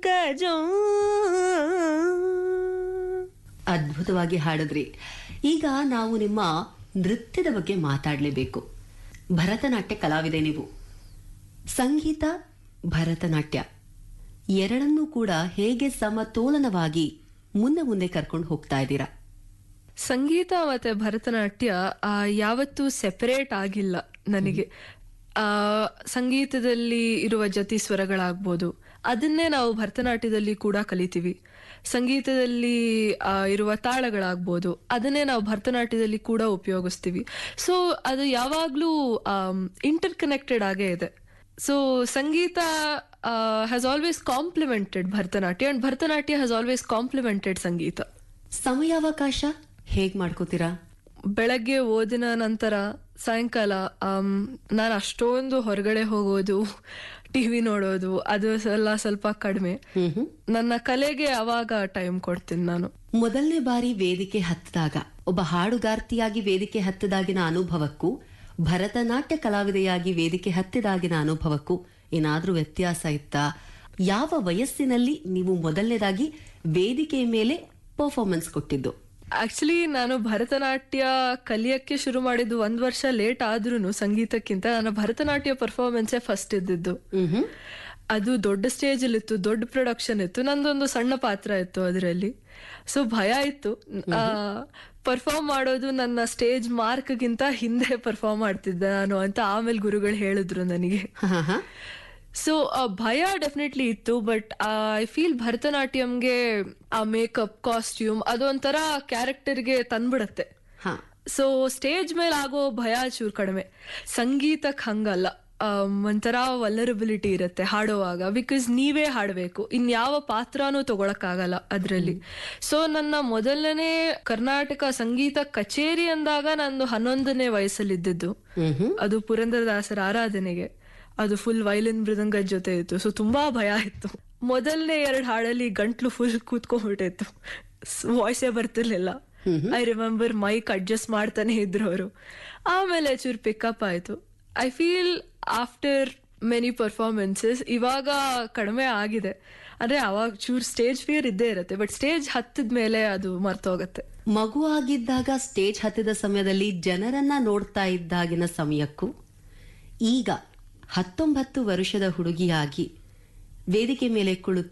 ಗಜೋ ಅದ್ಭುತವಾಗಿ ಹಾಡಿದ್ರಿ ಈಗ ನಾವು ನಿಮ್ಮ ನೃತ್ಯದ ಬಗ್ಗೆ ಮಾತಾಡಲೇಬೇಕು ಭರತನಾಟ್ಯ ಕಲಾವಿದೆ ನೀವು ಸಂಗೀತ ಭರತನಾಟ್ಯ ಎರಡನ್ನೂ ಕೂಡ ಹೇಗೆ ಸಮತೋಲನವಾಗಿ ಮುಂದೆ ಮುಂದೆ ಕರ್ಕೊಂಡು ಹೋಗ್ತಾ ಇದ್ದೀರಾ ಸಂಗೀತ ಮತ್ತೆ ಭರತನಾಟ್ಯ ಆ, ಯಾವತ್ತೂ ಸೆಪರೇಟ್ ಆಗಿಲ್ಲ ನನಗೆ ಆ ಸಂಗೀತದಲ್ಲಿ ಇರುವ ಜತಿ ಸ್ವರಗಳಾಗ್ಬೋದು ಅದನ್ನೇ ನಾವು ಭರತನಾಟ್ಯದಲ್ಲಿ ಕೂಡ ಕಲಿತೀವಿ ಸಂಗೀತದಲ್ಲಿ ಆ, ಇರುವ ತಾಳಗಳಾಗ್ಬೋದು ಅದನ್ನೇ ನಾವು ಭರತನಾಟ್ಯದಲ್ಲಿ ಕೂಡ ಉಪಯೋಗಿಸ್ತೀವಿ ಸೊ ಅದು ಯಾವಾಗ್ಲೂ ಇಂಟರ್ ಕನೆಕ್ಟೆಡ್ ಆಗೇ ಇದೆ so sangeetha has always complemented Bharatanatyam and Bharatanatyam has always complemented sangeetha ಸಮಯಾವಕಾಶ ಹೇಗ್ ಮಾಡ್ಕೋತೀರಾ ಬೆಳಗ್ಗೆ ಓದಿನ ನಂತರ ಸಾಯಂಕಾಲ ನಾನು ಅಷ್ಟೊಂದು ಹೊರಗಡೆ ಹೋಗೋದು ಟಿವಿ ನೋಡೋದು ಅದು ಎಲ್ಲ ಸ್ವಲ್ಪ ಕಡಿಮೆ ಹ್ಮ್ ಹ್ಮ್ ನನ್ನ ಕಲೆಗೆ ಅವಾಗ ಟೈಮ್ ಕೊಡ್ತೀನಿ ನಾನು ಮೊದಲನೇ ಬಾರಿ ವೇದಿಕೆ ಹತ್ತಿದಾಗ ಒಬ್ಬ ಹಾಡುಗಾರ್ತಿಯಾಗಿ ವೇದಿಕೆ ಹತ್ತಿದಾಗಿನ ಅನುಭವಕ್ಕೂ ಭರತನಾಟ್ಯ ಕಲಾವಿದೆಯಾಗಿ ವೇದಿಕೆ ಹತ್ತಿದಾಗಿನ ಅನುಭವಕ್ಕೂ ಏನಾದ್ರೂ ವ್ಯತ್ಯಾಸ ಇತ್ತಾ ಯಾವ ವಯಸ್ಸಿನಲ್ಲಿ ನೀವು ಮೊದಲನೇದಾಗಿ ವೇದಿಕೆಯ ಮೇಲೆ ಪರ್ಫಾರ್ಮೆನ್ಸ್ ಕೊಟ್ಟಿದ್ದು ಆಕ್ಚುಲಿ ನಾನು ಭರತನಾಟ್ಯ ಕಲಿಯಕ್ಕೆ ಶುರು ಮಾಡಿದ್ದು ಒಂದ್ ವರ್ಷ ಲೇಟ್ ಆದ್ರೂ ಸಂಗೀತಕ್ಕಿಂತ ನನ್ನ ಭರತನಾಟ್ಯ ಪರ್ಫಾರ್ಮೆನ್ಸೇ ಫಸ್ಟ್ ಇದ್ದಿದ್ದು ಮ್ಹೂ. ಅದು ದೊಡ್ಡ ಸ್ಟೇಜ್ ಅಲ್ಲಿ ಇತ್ತು ದೊಡ್ಡ ಪ್ರೊಡಕ್ಷನ್ ಇತ್ತು ನಂದೊಂದು ಸಣ್ಣ ಪಾತ್ರ ಇತ್ತು ಅದರಲ್ಲಿ ಸೊ ಭಯ ಇತ್ತು ಪರ್ಫಾರ್ಮ್ ಮಾಡೋದು ನನ್ನ ಸ್ಟೇಜ್ ಮಾರ್ಕ್ಗಿಂತ ಹಿಂದೆ ಪರ್ಫಾರ್ಮ್ ಮಾಡ್ತಿದ್ದೆ ನಾನು ಅಂತ ಆಮೇಲೆ ಗುರುಗಳು ಹೇಳಿದ್ರು ನನಗೆ ಹ, ಹ. ಸೊ ಭಯ ಡೆಫಿನೆಟ್ಲಿ ಇತ್ತು ಬಟ್ ಐ ಫೀಲ್ ಭರತನಾಟ್ಯಂಗೆ ಆ ಮೇಕಪ್ ಕಾಸ್ಟ್ಯೂಮ್ ಅದೊಂಥರ ಕ್ಯಾರೆಕ್ಟರ್ಗೆ ತಂದ್ಬಿಡತ್ತೆ ಹ. ಸೊ ಸ್ಟೇಜ್ ಮೇಲೆ ಆಗೋ ಭಯ ಚೂರು ಕಡಿಮೆ ಸಂಗೀತಕ್ಕೆ ಹಂಗಲ್ಲ ಆಮ್, ಒಂಥರ ವಲ್ನರಬಿಲಿಟಿ ಇರುತ್ತೆ ಹಾಡುವಾಗ ಬಿಕಾಸ್ ನೀವೇ ಹಾಡಬೇಕು ಇನ್ಯಾವ ಪಾತ್ರನೂ ತಗೊಳಕ್ಕಾಗಲ್ಲ ಅದರಲ್ಲಿ ಸೊ ನನ್ನ ಮೊದಲನೇ ಕರ್ನಾಟಕ ಸಂಗೀತ ಕಚೇರಿ ಅಂದಾಗ ನಂದು ಹನ್ನೊಂದನೇ ವಯಸ್ಸಲ್ಲಿದ್ದಿದ್ದು ಮ್ಹೂ. ಅದು ಪುರಂದರದಾಸರ ಆರಾಧನೆಗೆ ಅದು ಫುಲ್ ವೈಲಿನ್ ಮೃದಂಗದ ಜೊತೆ ಇತ್ತು ಸೊ ತುಂಬಾ ಭಯ ಇತ್ತು ಮೊದಲನೇ ಎರಡು ಹಾಡಲ್ಲಿ ಗಂಟ್ಲು ಫುಲ್ ಕೂತ್ಕೊಂಡ್ಬಿಟ್ಟಿತ್ತು ವಾಯ್ಸೇ ಬರ್ತಿರ್ಲಿಲ್ಲ ಐ ರಿಮೆಂಬರ್ ಮೈಕ್ ಅಡ್ಜಸ್ಟ್ ಮಾಡ್ತಾನೆ ಇದ್ರು ಅವರು ಆಮೇಲೆ ಚೂರು ಪಿಕಪ್ ಆಯ್ತು I feel after many performances ಇವಾಗ ಕಡಿಮೆ ಆಗಿದೆ ಅಂದ್ರೆ ಅವಾಗ ಚೂರ್ ಸ್ಟೇಜ್ ಫಿಯರ್ ಇದ್ದೇ ಇರುತ್ತೆ ಬಟ್ ಸ್ಟೇಜ್ ಹತ್ತಿದ ಮೇಲೆ ಅದು ಮರ್ತೋಗತ್ತೆ ಮಗುವಾಗಿದ್ದಾಗ ಸ್ಟೇಜ್ ಹತ್ತಿದ ಸಮಯದಲ್ಲಿ ಜನರನ್ನ ನೋಡ್ತಾ ಇದ್ದಾಗಿನ ಸಮಯಕ್ಕೂ ಈಗ ಹತ್ತೊಂಬತ್ತು ವರ್ಷದ ಹುಡುಗಿಯಾಗಿ ವೇದಿಕೆ ಮೇಲೆ ಕುಳಿತು